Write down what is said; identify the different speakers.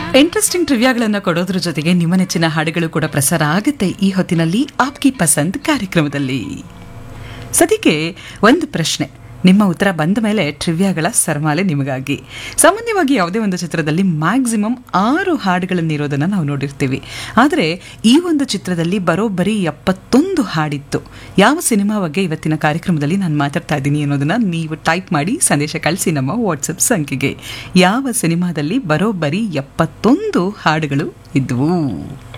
Speaker 1: interesting ಟ್ರಿವ್ಯಾಗಳನ್ನು ಕೊಡೋದ್ರ ಜೊತೆಗೆ ನಿಮ್ಮ ನೆಚ್ಚಿನ ಹಾಡುಗಳು ಕೂಡ ಪ್ರಸಾರ ಆಗುತ್ತೆ ಈ ಹೊತ್ತಿನಲ್ಲಿ ಆಪ್ಕಿ ಪಸಂದ್ ಕಾರ್ಯಕ್ರಮದಲ್ಲಿ ಸದ್ಯಕ್ಕೆ ಒಂದು ಪ್ರಶ್ನೆ ನಿಮ್ಮ ಉತ್ತರ ಬಂದ ಮೇಲೆ ಟ್ರಿವ್ಯಾಗಳ ಸರಮಾಲೆ ನಿಮಗಾಗಿ ಸಾಮಾನ್ಯವಾಗಿ ಯಾವುದೇ ಒಂದು ಚಿತ್ರದಲ್ಲಿ ಮ್ಯಾಕ್ಸಿಮಮ್ ಆರು ಹಾಡುಗಳನ್ನು ಇರೋದನ್ನು ನಾವು ನೋಡಿರ್ತೀವಿ ಆದರೆ ಈ ಒಂದು ಚಿತ್ರದಲ್ಲಿ ಬರೋಬ್ಬರಿ ಎಪ್ಪತ್ತೊಂದು ಹಾಡಿತ್ತು ಯಾವ ಸಿನಿಮಾ ಬಗ್ಗೆ ಇವತ್ತಿನ ಕಾರ್ಯಕ್ರಮದಲ್ಲಿ ನಾನು ಮಾತಾಡ್ತಾ ಇದ್ದೀನಿ ಅನ್ನೋದನ್ನ ನೀವು ಟೈಪ್ ಮಾಡಿ ಸಂದೇಶ ಕಳಿಸಿ ನಮ್ಮ ವಾಟ್ಸಪ್ ಸಂಖ್ಯೆಗೆ ಯಾವ ಸಿನಿಮಾದಲ್ಲಿ ಬರೋಬ್ಬರಿ ಎಪ್ಪತ್ತೊಂದು ಹಾಡುಗಳು ಇದ್ವು